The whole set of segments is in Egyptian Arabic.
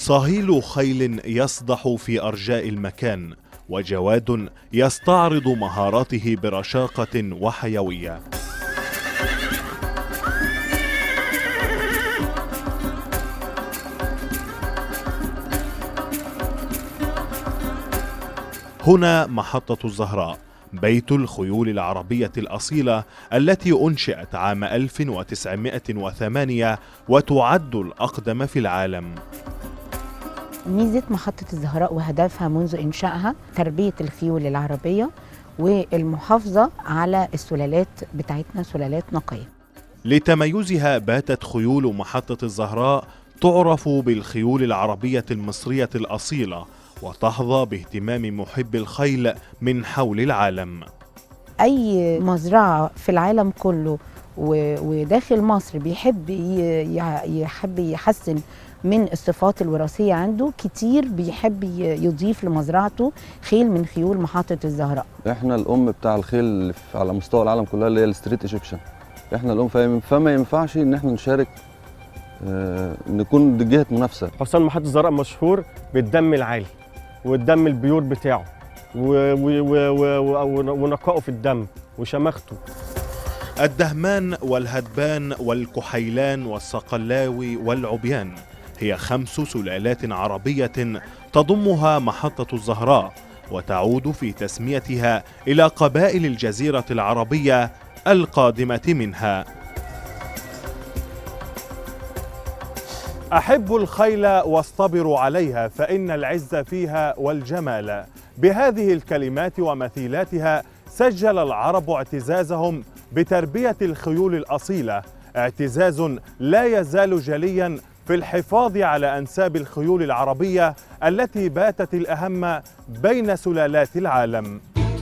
صهيل خيل يصدح في ارجاء المكان وجواد يستعرض مهاراته برشاقه وحيويه هنا محطه الزهراء بيت الخيول العربية الأصيلة التي أنشئت عام 1908 وتعد الأقدم في العالم ميزة محطة الزهراء وهدفها منذ إنشائها تربية الخيول العربية والمحافظة على السلالات بتاعتنا سلالات نقية لتميزها باتت خيول محطة الزهراء تعرف بالخيول العربية المصرية الأصيلة وتحظى باهتمام محب الخيل من حول العالم أي مزرعة في العالم كله و- وداخل مصر بيحب ي- ي- يحب يحسن من الصفات الوراثية عنده كتير بيحب ي- يضيف لمزرعته خيل من خيول محطة الزهراء احنا الام بتاع الخيل اللي في- على مستوى العالم كلها اللي هي الستريت ايجيبشن احنا الام فما- فما ينفعش ان احنا نشارك آه، نكون دي جهه منافسه حسام محطة الزهراء مشهور بالدم العالي والدم البيور بتاعه و- و- و- و- و- ونقائه في الدم وشماخته الدهمان والهدبان والكحيلان والصقلاوي والعبيان هي خمس سلالات عربية تضمها محطة الزهراء وتعود في تسميتها إلى قبائل الجزيرة العربية القادمة منها أحب الخيل واصطبروا عليها فإن العز فيها والجمال بهذه الكلمات ومثيلاتها سجل العرب اعتزازهم بتربية الخيول الأصيلة اعتزاز لا يزال جليا في الحفاظ على أنساب الخيول العربية التي باتت الأهم بين سلالات العالم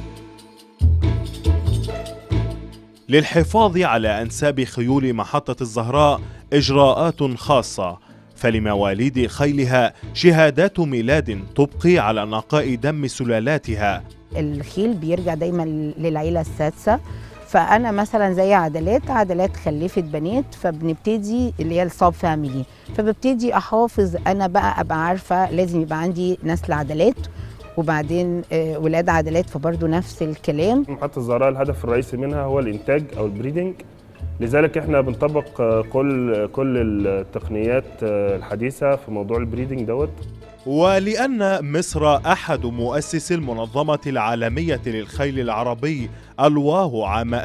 للحفاظ على أنساب خيول محطة الزهراء إجراءات خاصة فلمواليد خيلها شهادات ميلاد تبقي على نقاء دم سلالاتها الخيل بيرجع دايما للعيلة السادسة فأنا مثلا زي عدلات عدلات خلفت بنات فبنبتدي اللي هي الصاب فاميلي فببتدي أحافظ أنا بقى أبقى عارفة لازم يبقى عندي نسل عدلات وبعدين آه، ولاد عدلات فبرضه نفس الكلام محطة الزهراء الهدف الرئيسي منها هو الإنتاج أو البريدنج لذلك احنا بنطبق آه، كل كل التقنيات آه، الحديثة في موضوع البريدنج دوت ولأن مصر أحد مؤسسي المنظمة العالمية للخيل العربي الواه عام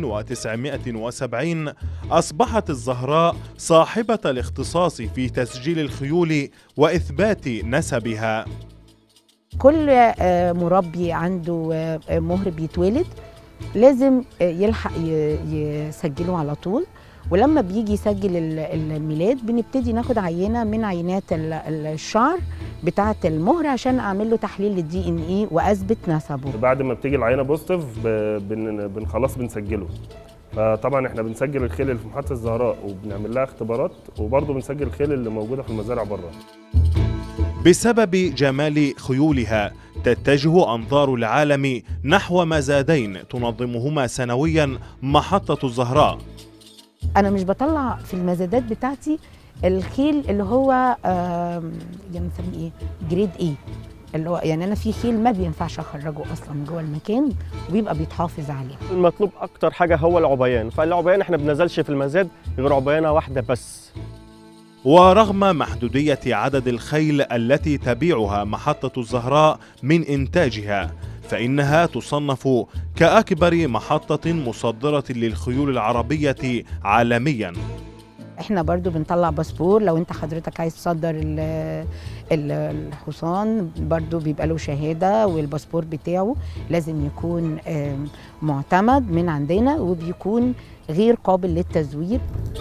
1970 أصبحت الزهراء صاحبة الاختصاص في تسجيل الخيول وإثبات نسبها كل آه، مربي عنده آه، مهر بيتولد لازم آه، يلحق ي- يسجله على طول ولما بيجي يسجل ال- الميلاد بنبتدي ناخد عينه من عينات ال- الشعر بتاعه المهر عشان اعمل له تحليل للدي ان اي واثبت نسبه بعد ما بتيجي العينة بوزيتيف ب- بن بن- خلاص بنسجله فطبعا احنا بنسجل الخيل اللي في محطة الزهراء وبنعمل لها اختبارات وبرضه بنسجل الخيل اللي موجودة في المزارع بره بسبب جمال خيولها تتجه أنظار العالم نحو مزادين تنظمهما سنويا محطة الزهراء انا مش بطلع في المزادات بتاعتي الخيل اللي هو آم، يعني بنسميه ايه جريد ايه اللي هو يعني انا في خيل ما بينفعش اخرجه اصلا من جوه المكان وبيبقى بيتحافظ عليه المطلوب اكتر حاجه هو العبيان فالعبيان احنا بنزلش في المزاد غير عبيانه واحده بس ورغم محدودية عدد الخيل التي تبيعها محطة الزهراء من إنتاجها فإنها تصنف كأكبر محطة مصدرة للخيول العربية عالميا احنا برضو بنطلع باسبور لو انت حضرتك عايز تصدر ال- ال- الحصان برضو بيبقى له شهادة والباسبور بتاعه لازم يكون آم، معتمد من عندنا وبيكون غير قابل للتزوير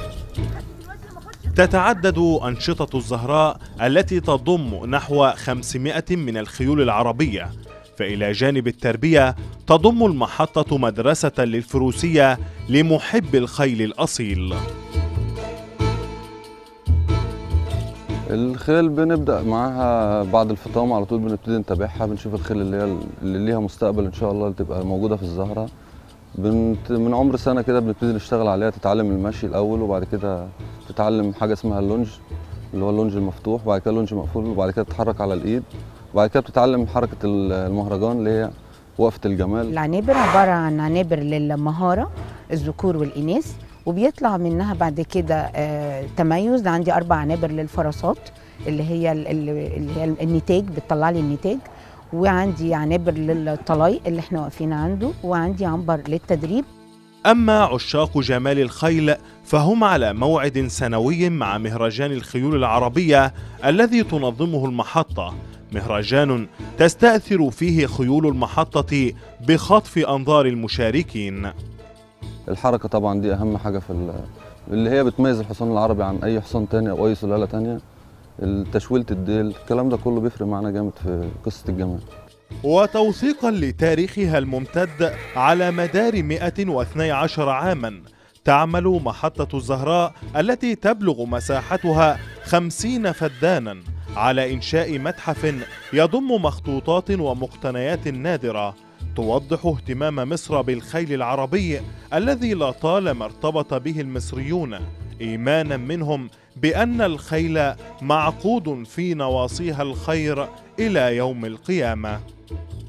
تتعدد أنشطة الزهراء التي تضم نحو 500 من الخيول العربية فإلى جانب التربية تضم المحطة مدرسة للفروسية لمحب الخيل الأصيل الخيل بنبدا معاها بعد الفطام على طول بنبتدي نتابعها بنشوف الخيل اللي هي اللي ليها مستقبل ان شاء الله اللي تبقى موجوده في الزهره بنت من عمر سنه كده بنبتدي نشتغل عليها تتعلم المشي الاول وبعد كده تتعلم حاجه اسمها اللونج اللي هو اللونج المفتوح وبعد كده اللونج مقفول وبعد كده تتحرك على الايد وبعد كده بتتعلم حركه ال- المهرجان اللي هي وقفه الجمال العنابر عبارة عن عنابر للمهارة الذكور والإناث وبيطلع منها بعد كده آه، تميز عندي أربع عنابر للفراشات اللي هي ال- ال- اللي هي النتاج بتطلع لي النتاج وعندي عنابر للطلاي اللي احنا واقفين عنده وعندي عنبر للتدريب أما عشاق جمال الخيل فهم على موعد سنوي مع مهرجان الخيول العربية الذي تنظمه المحطة مهرجان تستأثر فيه خيول المحطة بخطف أنظار المشاركين الحركه طبعا دي اهم حاجه في ال- اللي هي بتميز الحصان العربي عن اي حصان تاني او اي سلاله تانية تشويله الديل الكلام ده كله بيفرق معانا جامد في قصه الجمال وتوثيقا لتاريخها الممتد على مدار 112 عاما تعمل محطة الزهراء التي تبلغ مساحتها 50 فدانا على إنشاء متحف يضم مخطوطات ومقتنيات نادرة توضح اهتمام مصر بالخيل العربي الذي لا طالما ارتبط به المصريون إيمانا منهم بأن الخيل معقود في نواصيها الخير إلى يوم القيامة